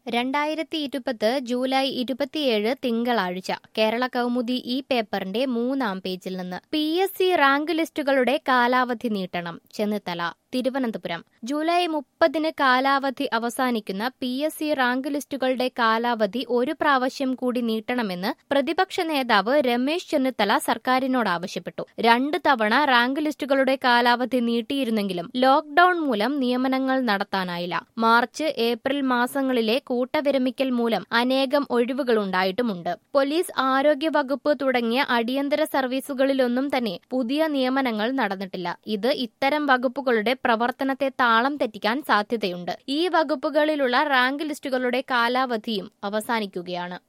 രണ്ടായിരത്തി ഇരുപത് ജൂലൈ ഇരുപത്തിയേഴ് തിങ്കളാഴ്ച കേരള കൗമുദി ഈ പേപ്പറിന്റെ മൂന്നാം പേജിൽ നിന്ന് പി എസ് സി റാങ്ക് ലിസ്റ്റുകളുടെ കാലാവധി നീട്ടണം ചെന്നിത്തല തിരുവനന്തപുരം ജൂലൈ മുപ്പതിന് കാലാവധി അവസാനിക്കുന്ന പി എസ് സി റാങ്ക് ലിസ്റ്റുകളുടെ കാലാവധി ഒരു പ്രാവശ്യം കൂടി നീട്ടണമെന്ന് പ്രതിപക്ഷ നേതാവ് രമേശ് ചെന്നിത്തല സർക്കാരിനോട് ആവശ്യപ്പെട്ടു രണ്ട് തവണ റാങ്ക് ലിസ്റ്റുകളുടെ കാലാവധി നീട്ടിയിരുന്നെങ്കിലും ലോക്ഡൌൺ മൂലം നിയമനങ്ങൾ നടത്താനായില്ല മാർച്ച് ഏപ്രിൽ മാസങ്ങളിലെ കൂട്ടവിരമിക്കൽ മൂലം അനേകം ഒഴിവുകളുണ്ടായിട്ടുമുണ്ട് പോലീസ് ആരോഗ്യ വകുപ്പ് തുടങ്ങിയ അടിയന്തര സർവീസുകളിലൊന്നും തന്നെ പുതിയ നിയമനങ്ങൾ നടന്നിട്ടില്ല ഇത് ഇത്തരം വകുപ്പുകളുടെ പ്രവർത്തനത്തെ താളം തെറ്റിക്കാൻ സാധ്യതയുണ്ട് ഈ വകുപ്പുകളിലുള്ള റാങ്ക് ലിസ്റ്റുകളുടെ കാലാവധിയും അവസാനിക്കുകയാണ്